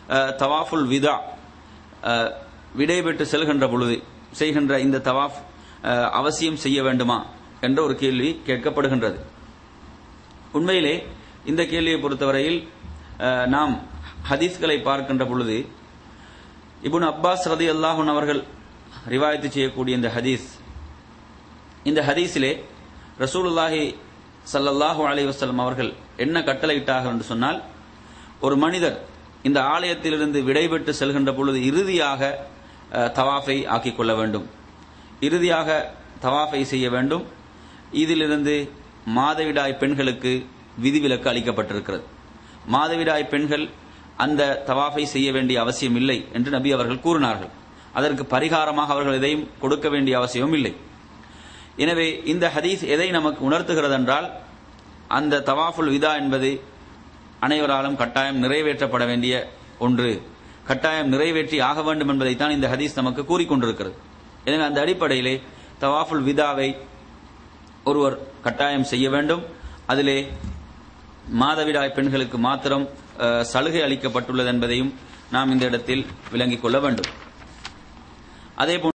அஹ், தவாஃபுல் விதா அஹ், விடைபெற்று செல்கின்ற பொழுது செய்கின்ற இந்த தவாஃப் அஹ், அவசியம் செய்ய வேண்டுமா என்ற ஒரு கேள்வி கேட்கப்படுகின்றது உண்மையிலே இந்த கேள்வியை பொறுத்தவரையில் அஹ், நாம் ஹதீஸ்களை பார்க்கின்ற பொழுது இப்னு அப்பாஸ் ரதி அல்லாஹன் அவர்கள் ரிவாயத்து செய்யக்கூடிய இந்த ஹதீஸ் இந்த ஹதீஸிலே ரசூலுல்லாஹி ஸல்லல்லாஹு அலைஹி வஸல்லம் அவர்கள் என்ன கட்டளையிட்டார்கள் என்று சொன்னால் ஒரு மனிதர் இந்த ஆலயத்திலிருந்து விடைபெற்று செல்கின்ற பொழுது இறுதியாக அஹ், தவாஃபை ஆக்கிக் கொள்ள வேண்டும் இறுதியாக தவாஃபை செய்ய வேண்டும் இதிலிருந்து மாதவிடாய் பெண்களுக்கு விதிவிலக்கு அளிக்கப்பட்டிருக்கிறது மாதவிடாய் பெண்கள் அந்த தவாஃபை செய்ய வேண்டிய அவசியம் இல்லை என்று நபி அவர்கள் கூறினார்கள் அதற்கு பரிகாரமாக அவர்கள் எதையும் கொடுக்க வேண்டிய அவசியம் இல்லை எனவே இந்த ஹதீஸ் எதை நமக்கு உணர்த்துகிறது என்றால் அந்த தவாஃபுல் விதா என்பது அனைவராலும் கட்டாயம் நிறைவேற்றப்பட வேண்டிய ஒன்று கட்டாயம் நிறைவேற்றி ஆக வேண்டும் என்பதைத்தான் இந்த ஹதீஸ் நமக்கு கூறிக்கொண்டிருக்கிறது எனவே அந்த அடிப்படையிலே தவாஃபுல் விதாவை ஒருவர் கட்டாயம் செய்ய வேண்டும் அதிலே மாதவிடாய் பெண்களுக்கு மாத்திரம் அஹ், சலுகை அளிக்கப்பட்டுள்ளது என்பதையும் நாம் இந்த இடத்தில் விளங்கிக் கொள்ள வேண்டும் அதே